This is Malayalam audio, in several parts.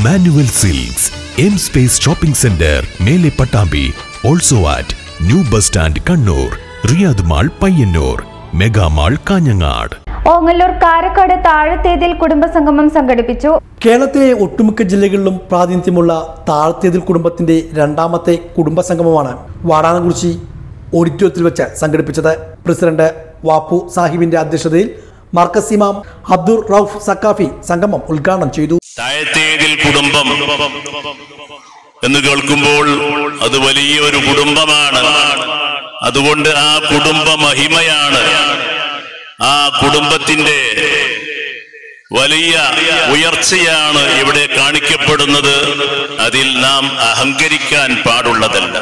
manual silks M space shopping centre മേലെ Pattambi also at new bus stand Kannur Riyadh mall Payyanur mega mall Kanhangad Ongallur Karakkad താഴത്തേതിൽ കുടുംബസംഗമം സംഘടിപ്പിച്ചു കേരളത്തിലെ ഒട്ടുമിക്ക ജില്ലകളിലും പ്രാതിനിധ്യമുള്ള താഴ്ത്തേതിൽ കുടുംബത്തിന്റെ രണ്ടാമത്തെ കുടുംബസംഗമമാണ് വാടാനകുറിച്ചി ഓഡിറ്റോറിയത്തിൽ വെച്ച് സംഘടിപ്പിച്ചത് പ്രസിഡന്റ് വാപ്പു സാഹിബിന്റെ അധ്യക്ഷതയിൽ മർക്കസ് ഇമാം അബ്ദുർ റൌഫ് സക്കാഫി സംഗമം ഉദ്ഘാടനം ചെയ്തു താഴത്തേതിൽ കുടുംബം എന്ന് കേൾക്കുമ്പോൾ അത് വലിയൊരു കുടുംബമാണ് അതുകൊണ്ട് ആ കുടുംബ മഹിമയാണ് ആ കുടുംബത്തിന്റെ വലിയ ഉയർച്ചയാണ് ഇവിടെ കാണിക്കപ്പെടുന്നത് അതിൽ നാം അഹങ്കരിക്കാൻ പാടുള്ളതല്ല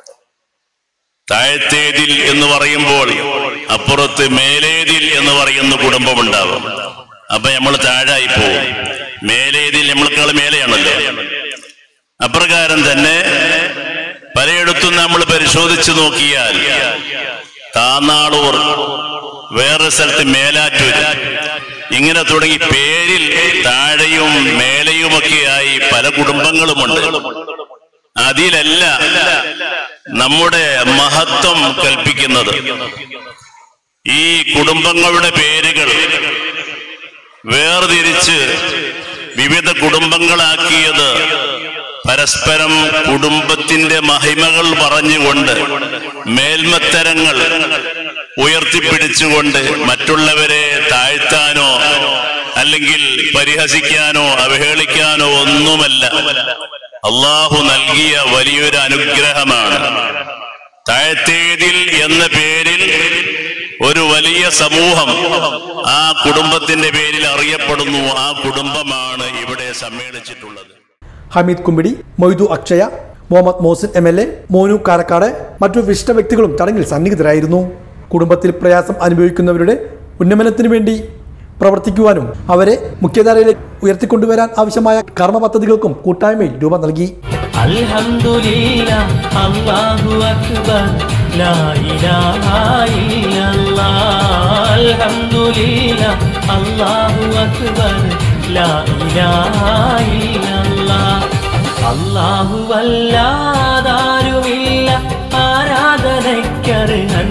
താഴത്തേതിൽ എന്ന് പറയുമ്പോൾ അപ്പുറത്ത് മേലേതിൽ എന്ന് പറയുന്ന കുടുംബമുണ്ടാവും അപ്പൊ നമ്മൾ താഴായി പോവും മേലേതിൽ നമ്മളെക്കാൾ മേലെയാണല്ലോ അപ്രകാരം തന്നെ പലയിടത്തും നമ്മൾ പരിശോധിച്ചു നോക്കിയാൽ താന്നാളൂർ വേറെ സ്ഥലത്ത് മേലാറ്റൂർ ഇങ്ങനെ തുടങ്ങി പേരിൽ താഴെയും മേലെയുമൊക്കെയായി പല കുടുംബങ്ങളുമുണ്ട് അതിലല്ല നമ്മുടെ മഹത്വം കൽപ്പിക്കുന്നത് ഈ കുടുംബങ്ങളുടെ പേരുകൾ വേർതിരിച്ച് വിവിധ കുടുംബങ്ങളാക്കിയത് പരസ്പരം കുടുംബത്തിന്റെ മഹിമകൾ പറഞ്ഞുകൊണ്ട് മേൽമത്തരങ്ങൾ ഉയർത്തിപ്പിടിച്ചുകൊണ്ട് മറ്റുള്ളവരെ താഴ്ത്താനോ അല്ലെങ്കിൽ പരിഹസിക്കാനോ അവഹേളിക്കാനോ ഒന്നുമല്ല അള്ളാഹു നൽകിയ വലിയൊരു അനുഗ്രഹമാണ് താഴ്ത്തേതിൽ എന്ന പേരിൽ ഒരു വലിയ സമൂഹം ആ കുടുംബത്തിന്റെ പേരിൽ അറിയപ്പെടുന്നു ആ കുടുംബമാണ് ഇവിടെ സമ്മേളിച്ചിട്ടുള്ളത് Hameed Kumbidi Moidu Akshaya Muhammad Mohsin M L A Monu Karakkad മറ്റു വിശിഷ്ട വ്യക്തികളും ചടങ്ങിൽ സന്നിഹിതരായിരുന്നു കുടുംബത്തിൽ പ്രയാസം അനുഭവിക്കുന്നവരുടെ ഉന്നമനത്തിനു വേണ്ടി പ്രവർത്തിക്കുവാനും അവരെ മുഖ്യധാരയിലേക്ക് ഉയർത്തിക്കൊണ്ടുവരാൻ ആവശ്യമായ കർമ്മ പദ്ധതികൾക്കും കൂട്ടായ്മയിൽ രൂപം നൽകി അൽഹംദുലില്ലാ അല്ലാഹു അക്ബർ ലാ ഇലാഹ ഇല്ലല്ലാഹ് അൽഹംദുലില്ലാ അല്ലാഹു അക്ബർ ലാ ഇലാഹ ഇല്ലല്ലാഹ് അല്ലാഹു വല്ലാതാരുമില്ല ആരാധനയ്ക്കർഹൻ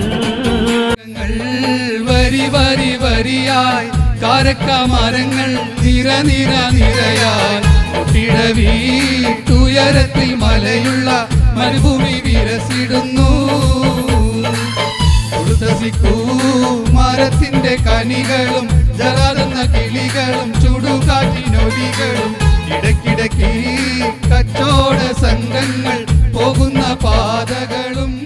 വരി വരി വരിയായി കാരക്ക മരങ്ങൾ നിര നിര നിരയാൽ വീട്ടുയരത്തിൽ മലയുള്ള മരുഭൂമി വിരസിടുന്നു ഉടുത്തസിക്കൂ മരത്തിന്റെ കനികളും ജറാതെന്ന കിളികളും ചുടുകാറ്റിനൊലികളും ഇടയ്ക്കിടയ്ക്ക് കച്ചോട സംഘങ്ങൾ പോകുന്ന പാതകളും